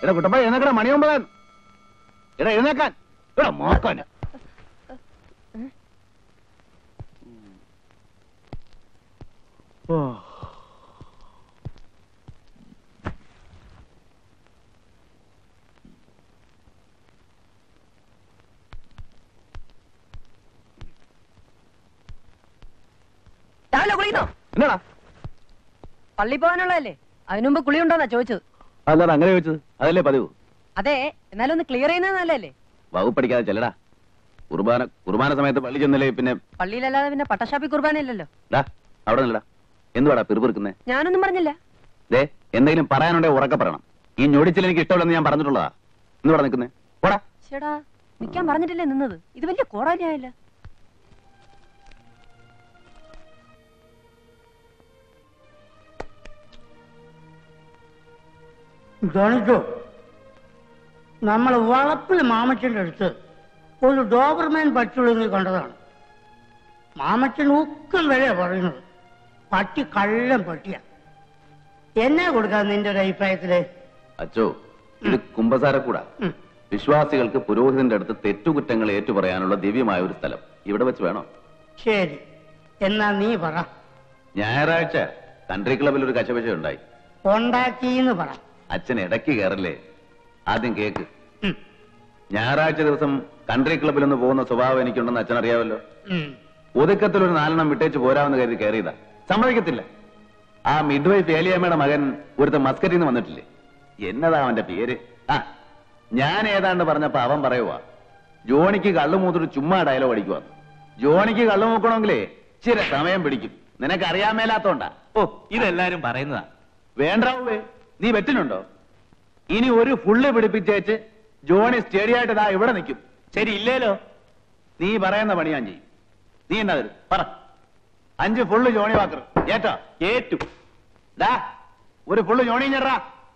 എടാ കുട്ടപ്പ എഴുന്നേക്കടാ മണി ഒമ്പതാൻ എടാ എഴുന്നേക്കാൻ എടാ മോക്കാൻ രാവിലെ കുളിക്കുന്നോ എന്നാടാ പള്ളി പോകാനുള്ളതല്ലേ അതിനുമുമ്പ് കുളി ഉണ്ടോന്നാ ചോദിച്ചത് അല്ലാതെ അങ്ങനെ ചോദിച്ചത് അതല്ലേ പതിവ് അതെ എന്നാലും ഒന്ന് ക്ലിയർ ചെയ്യുന്നത് നല്ലല്ലേ വകുപ്പ് പഠിക്കാതെ ചെല്ലടാ കുർബാന കുർബാന സമയത്ത് പള്ളി ചെന്നില്ലേ പിന്നെ പള്ളിയിലല്ലാതെ പിന്നെ പട്ടശാപ്പി കുർബാനയില്ലല്ലോ ഡാ അവിടെ നില്ലടാ എന്തുവാടാ പിറുപിറുക്കുന്നേ ഞാനൊന്നും പറഞ്ഞില്ല ദേ എന്തെങ്കിലും പറയാനുണ്ടെ ഉറക്കെ പറയണം ഈ ഞൊടിച്ചിൽ എനിക്ക് ഇഷ്ടമില്ലെന്ന് ഞാൻ പറഞ്ഞിട്ടുള്ളതാ എന്തുവാടാ നിൽക്കുന്നേ പോടാ ചേടാ നിക്കാൻ പറഞ്ഞിട്ടില്ലേ നിന്നത് ഇത് വലിയ കോടാലിയായല്ല ഗണിച്ചോ നമ്മൾ വളപ്പിൽ മാമച്ചൻ്റെ അടുത്ത് ഒരു ഡോബർമാൻ പറ്റുള്ളൂ കണ്ടതാണ് മാമച്ചൻ ഉക്കം വില പറയുന്നത് പട്ടി കള്ളം പട്ടിയാ എന്നെ കൊടുക്കാൻ നിന്റെ ഒരു അഭിപ്രായത്തില് അച്ചോ ഇത് കുംഭസാരക്കൂടാ ഉം. വിശ്വാസികൾക്ക് പുരോഹിതന്റെ അടുത്ത് തെറ്റുകുറ്റങ്ങൾ ഏറ്റുപറയാനുള്ള ദിവ്യമായ ഒരു സ്ഥലം ഇവിടെ വെച്ച് വേണോ ശരി എന്നാ നീ പറ ഞായറാഴ്ച കൺട്രി ക്ലബിൽ ഒരു കശപശ ഉണ്ടായി ഉണ്ടാക്കിന്ന് പറ അച്ഛൻ ഇടയ്ക്ക് കയറില്ലേ ആദ്യം കേക്ക് ഉം. ഞായറാഴ്ച ദിവസം കൺട്രി ക്ലബിൽ ഒന്ന് പോകുന്ന സ്വഭാവം എനിക്കുണ്ടെന്ന് അച്ഛൻ അറിയാമല്ലോ ഉം. ഒതുക്കത്തിൽ ഒരു നാലെണ്ണം വിട്ടേച്ച് പോരാമെന്ന് കരുതി കയറിയതാ സമ്മതിക്കത്തില്ല ആ മിഡ് വൈഫ് ഏലിയമ്മയുടെ മകൻ ഒരുത്ത മസ്കറ്റിൽ നിന്ന് വന്നിട്ടില്ലേ എന്നതാ അവന്റെ പേര് ആ ഞാൻ ഏതാണ്ട് പറഞ്ഞപ്പോ അവൻ പറയുവാ ജോണിക്ക് കള്ളു മൂത്തിട്ട് ചുമ്മാ ഡയലോഗ് അടിക്കുവാ ജോണിക്ക് കള്ളു മൂക്കണമെങ്കിലേ ചില സമയം പിടിക്കും നിനക്ക് അറിയാൻ മേലാത്തോണ്ടാ ഓ ഇതെല്ലാരും പറയുന്നതാ വേണ്ടാവേ നീ വെറ്റിനുണ്ടോ ഇനി ഒരു ഫുള്ള് പിടിപ്പിച്ചേച്ച് ജോണി സ്റ്റേഡിയായിട്ട് ഇതാ ഇവിടെ നിൽക്കും ശരി ഇല്ലേലോ നീ പറയുന്ന പണി ഞാൻ ചെയ്യും നീ എന്നാ തരും പറ അഞ്ച് ഫുള്ള് ജോണി വാക്കർ ഏറ്റാ ഏറ്റു ഡാ ഒരു ഫുള്ള് ജോണി ഞെറാ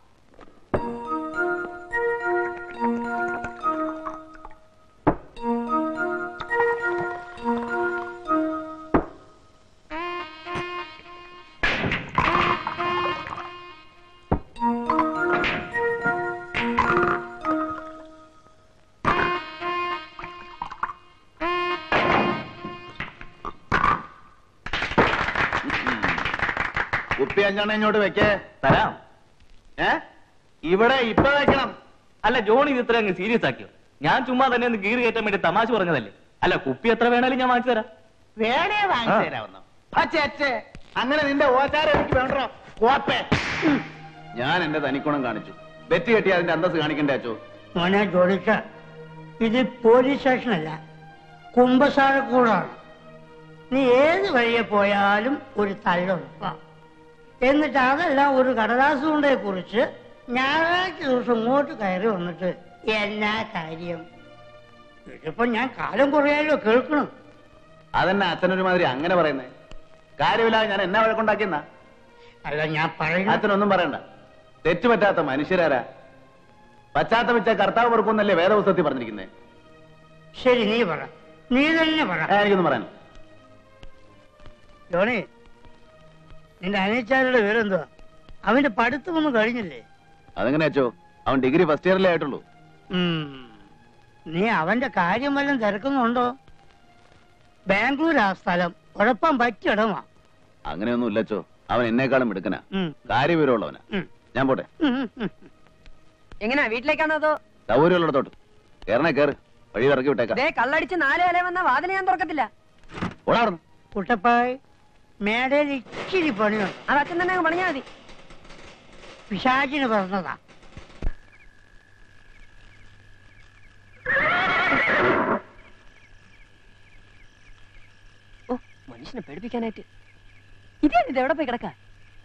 കുപ്പി അഞ്ചെണ്ണം ഇങ്ങോട്ട് വെക്കേ തരാം ഏ ഇവിടെ ഇപ്പൊ വെക്കണം അല്ല ജോണി ഇത് ഇത്ര അങ്ങ് സീരിയസ് ആക്കിയോ ഞാൻ ചുമ്മാ തന്നെ ഒന്ന് ഗീറ് കയറ്റാൻ വേണ്ടി തമാശ പറഞ്ഞതല്ലേ അല്ല കുപ്പി എത്ര വേണേലും ഞാൻ വാങ്ങിച്ചു തരാം വേണേ വാങ്ങിച്ചു തരാവുന്നോ അച്ഛേ അങ്ങനെ നിന്റെ ഓച്ചാരം എനിക്ക് വേണ്ടോ കോപ്പേ ഞാൻ എന്റെ തനിക്കുണം കാണിച്ചു ബെറ്റ് കെട്ടി അതിന്റെ അന്തസ് കാണിക്കണ്ടേ അച്ചോ മോനെ ജോലിച്ച ഇത് പോലീസ് സ്റ്റേഷനല്ല കുമ്പസാരക്കൂടാണ് നീ ഏത് വഴിയെ പോയാലും ഒരു തള്ളുറപ്പാ എന്നിട്ട് അതെല്ലാം ഒരു കടലാസ് കൊണ്ടേ കുറിച്ച് ഞായറാഴ്ച ദിവസം ഇങ്ങോട്ട് കയറി വന്നിട്ട് എന്നാ കാര്യം ഇതിപ്പോ ഞാൻ കാലം കുറയാലോ കേൾക്കണം അതെന്നെ അച്ഛനൊരുമാതിരി അങ്ങനെ പറയുന്നേ കാര്യമില്ലാതെ ഞാൻ എന്നാ വഴക്കുണ്ടാക്കിയെന്നാ അല്ല ഞാൻ പറയുന്നത് അച്ഛനൊന്നും പറയണ്ട തെറ്റുപറ്റാത്ത മനുഷ്യരാരാ പശ്ചാത്തപിച്ച കർത്താവ് പൊറുക്കുന്നല്ലേ വേദപുസ്തകത്തിൽ പറഞ്ഞിരിക്കുന്നേ ശരി നീ പറ നീ തന്നെ പറ ഏ, എനിക്കൊന്നും പറയാൻ ജോണി നിന്റെ അനിയച്ചാരുടെ വിവരെന്തുവാ അവന്റെ പഠിത്തമൊന്നും കഴിഞ്ഞില്ലേ അതെങ്ങനെ അച്ചോ അവൻ ഡിഗ്രി ഫസ്റ്റ് ഇയറിലേ ആയിട്ടുള്ളൂ ഉം. നീ അവന്റെ കാര്യം വല്ലതും തിരക്കുന്നുണ്ടോ ബാംഗ്ലൂർ ആ സ്ഥലം കുഴപ്പം പറ്റിയിടമാ അങ്ങനെയൊന്നും ഇല്ലച്ചോ അവൻ എന്നെക്കാളും എടുക്കനാ ഉം. കാര്യവിവരമുള്ളവനാ ഉം. ഞാൻ പോട്ടെ ഉം, ഉം. എങ്ങനെയാ വീട്ടിലേക്കാണോ അതോ സൗകര്യമുള്ളിടത്തോട്ട് കേറണേ കേറ് വഴി ഇറക്കി വിട്ടേക്കാം ദേ കള്ളടിച്ച് നാല് വില വന്ന വാതിൽ ഞാൻ തുറക്കത്തില്ല ഓടാറുന്നു കുട്ടപ്പായ് മേടയിൽ ഇച്ചിരി പണിയുണ്ട് അത് അച്ഛൻ തന്നെ അങ്ങ് പണിഞ്ഞാ മതി പിശാചിന് പറഞ്ഞതാ ഓ മനുഷ്യനെ പേടിപ്പിക്കാനായിട്ട് ഇതേ ഇത് എവിടെ പോയി കിടക്കാ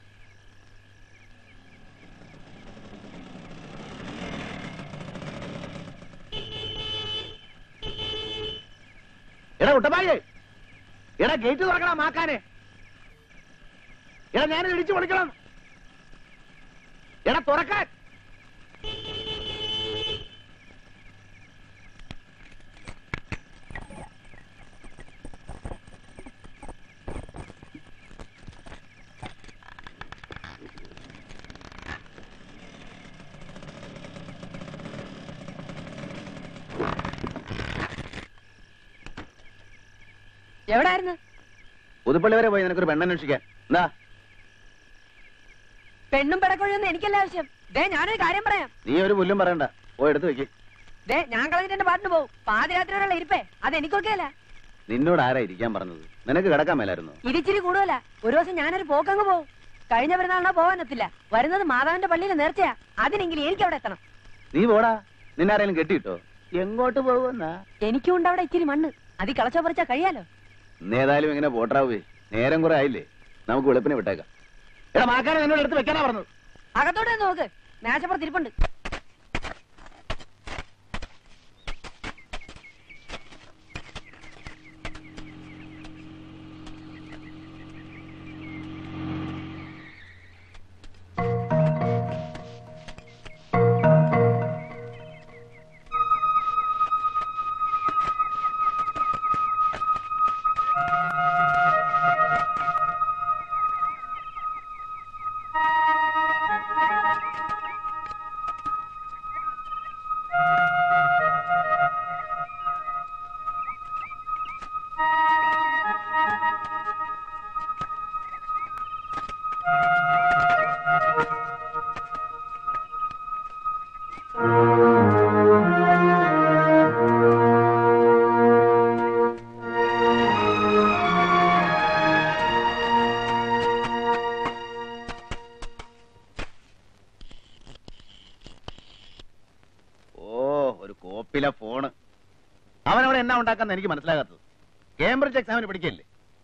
എടാ കുട്ടപ്പായേ എടാ ഗേറ്റ് തുറക്കണം മാക്കാനെ എടാ ഞാനിത് ഇടിച്ചു പൊളിക്കണം എടാ തുറക്കാൻ എവിടായിരുന്നു പുതുപ്പള്ളി വരെ പോയി നിനക്കൊരു പെണ്ണന്വേഷിക്കാൻ എന്താ പെണ്ണും പെടക്കൊഴിയൊന്നും എനിക്കല്ല ആവശ്യം ദേ ഞാനൊരു കാര്യം പറയാം നീ ഒരു പുല്ലും പറയണ്ട പോയി എടുത്ത് വെക്ക് ദേ ഞാൻ കളഞ്ഞിട്ട് എന്റെ പാട്ടിന് പോകും പാതിരാത്രി വരെയുള്ള ഇരിപ്പേ അത് എനിക്കൊക്കെ അല്ല നിന്നോട് ആരാ ഇരിക്കാൻ പറഞ്ഞത് നിനക്ക് കിടക്കാൻ മേലായിരുന്നു ഇതിച്ചിരി കൂടുതല ഒരു ദിവസം ഞാനൊരു പോക്കങ്ങ് പോകും കഴിഞ്ഞ പെരുന്നാളിനാ പോവാനെത്തില്ല വരുന്നത് മാതാവിന്റെ പള്ളിയിൽ നേർച്ചയാ അതിനെങ്കിലും എനിക്ക് അവിടെ എത്തണം നീ പോടാ നിന്നെ ആരെങ്കിലും കെട്ടിയിട്ടോ എങ്ങോട്ട് പോകുന്നാ എനിക്കും ഉണ്ട് അവിടെ ഇച്ചിരി മണ്ണ് അതി കളച്ചോ പറിച്ചാ കഴിയാലോ ഏതായാലും ഇങ്ങനെ പോട്ടാവേ നേരം കുറെ ആയില്ലേ നമുക്ക് വെളുപ്പിനെ വിട്ടേക്കാം എടാ മാക്കാനെ നിന്നോട് എടുത്ത് വെക്കാനാ പറഞ്ഞത് അകത്തോട്ട് വന്ന് നോക്ക് മേശപ്പുറത്ത് ഇരിപ്പുണ്ട് ഓ ഒരു കോപ്പിലെ ഫോണ് അവനവിടെ എന്നാ ഉണ്ടാക്കാന്ന് എനിക്ക് മനസ്സിലാകാത്തത് കേംബ്രിഡ്ജ് എക്സാമിന് പഠിക്കല്ലേ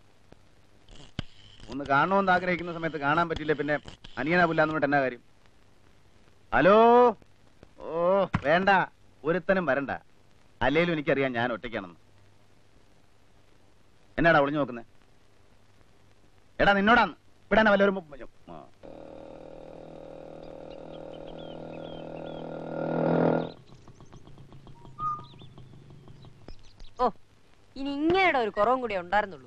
ഒന്ന് കാണണമെന്ന് ആഗ്രഹിക്കുന്ന സമയത്ത് കാണാൻ പറ്റില്ല പിന്നെ അനിയനാ പുല്ലാന്ന് പറഞ്ഞിട്ട് എന്നാ കാര്യം ഹലോ ഓ വേണ്ട ഒരുത്തനും വരണ്ട അല്ലേലും എനിക്കറിയാം ഞാൻ ഒറ്റയ്ക്കാണെന്ന് എന്നാടാ ഒളിഞ്ഞു നോക്കുന്നേ എടാ നിന്നോടാന്ന് ഇവിടെ തന്നെ വല്ലവരും ആ. ഓ ഇനി ഇങ്ങനെയുടെ ഒരു കുറവും കൂടി ഉണ്ടായിരുന്നുള്ളൂ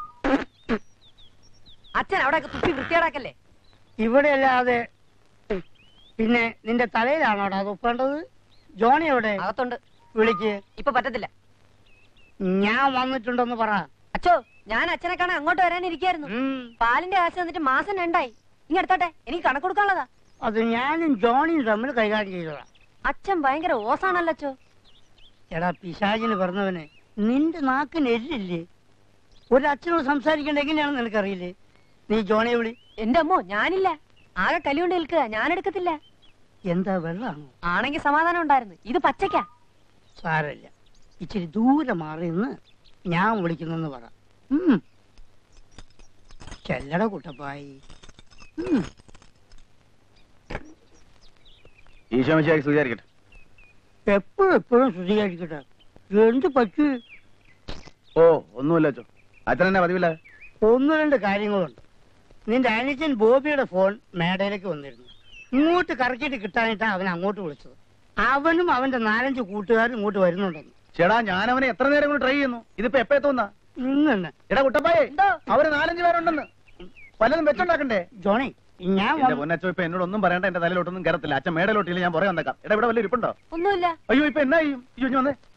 അച്ഛൻ അവിടെ തുപ്പി വൃത്തിയേടാക്കല്ലേ ഇവിടെ അല്ലാതെ പിന്നെ നിന്റെ തലയിലാണോടാ അത് ഒപ്പേണ്ടത് ജോണി എവിടെ അകത്തുണ്ട് വിളിക്ക് ഇപ്പൊ പറ്റത്തില്ല ഞാൻ വന്നിട്ടുണ്ടെന്ന് പറ അച്ഛോ ഞാൻ അച്ഛനെ കാണാൻ അങ്ങോട്ട് വരാനിരിക്കായിരുന്നു ഉം. പാലിന്റെ കാശ് തന്നിട്ട് മാസം രണ്ടായി ഇങ്ങ് എടുത്തോട്ടെ എനിക്ക് കണക്ക് കൊടുക്കാനുള്ളതാ അത് ഞാനും ജോണിയും തമ്മിൽ കൈകാര്യം ചെയ്തോളാം അച്ഛൻ ഭയങ്കര ഓസാണല്ലോ അച്ഛോ എടാ പിശാചിന് പറഞ്ഞവനെ നിന്റെ നാക്കിന് എല്ലില്ലേ ഒരു അച്ഛനോട് സംസാരിക്കേണ്ട എങ്ങനെയാണെന്ന് നിനക്കറിയില്ലേ നീ ജോണിയെ വിളി എന്റെ അമ്മോ ഞാനില്ല ആകെ കലിയുണ്ട് നിൽക്കുക ഞാൻ എടുക്കത്തില്ല എന്താ വെള്ളമാണോ ആണെങ്കി സമാധാനം ഉണ്ടായിരുന്നു ഇത് പച്ചയ്ക്കാ സാരമില്ല ഇച്ചിരി ദൂരെ മാറി നിന്ന് ഞാൻ വിളിക്കുന്നെന്ന് പറ ഉം. ചെല്ലട കുട്ടപ്പായി ഉം. ഈശോ മിശിഹായ്ക്ക് സ്തുതിയായിരിക്കട്ടെ എപ്പോഴും എപ്പോഴും ശുദ്ധീകരിക്കട്ടെ എന്ത് പറ്റൂ ഓ ഒന്നുമില്ല അച്ഛോ അച്ഛൻ എന്നെ പതിവില്ല ഒന്ന് രണ്ട് കാര്യങ്ങളുണ്ട് നിന്റെ അനുജൻ ബോബിയുടെ ഫോൺ മേടയിലേക്ക് വന്നിരുന്നു ഇങ്ങോട്ട് കറക്കിയിട്ട് കിട്ടാനായിട്ടാണ് അവൻ അങ്ങോട്ട് വിളിച്ചത് അവനും അവന്റെ നാലഞ്ച് കൂട്ടുകാരും ഇങ്ങോട്ട് വരുന്നുണ്ടെന്ന് ചേടാ ഞാൻ അവനെ എത്ര നേരം കൊണ്ട് ട്രൈ ചെയ്യുന്നു ഇതിപ്പോ എപ്പോ എത്തുന്ന ഇന്നെ എടാ കുട്ടപ്പായേ എന്തോ? അവര് നാലഞ്ച് പേരുണ്ടെന്ന് പലതും വെച്ചുണ്ടാക്കണ്ടേ ജോണി ഞാൻ എന്റെ വന്ന്- പൊന്നച്ചോ ഇപ്പൊ എന്നോട് ഒന്നും പറയണ്ട എന്റെ തലയിലോട്ടൊന്നും കയറത്തില്ല അച്ഛൻ മേടലോട്ടില്ല ഞാൻ പുറകെ വന്നേക്കാം എടാ ഇവിടെ വല്ല ഇരിപ്പുണ്ടോ ഒന്നുമില്ല അയ്യോ ഇപ്പൊ എന്നാ ചെയ്യും അയ്യോ ഇഞ്ഞ് വന്നേ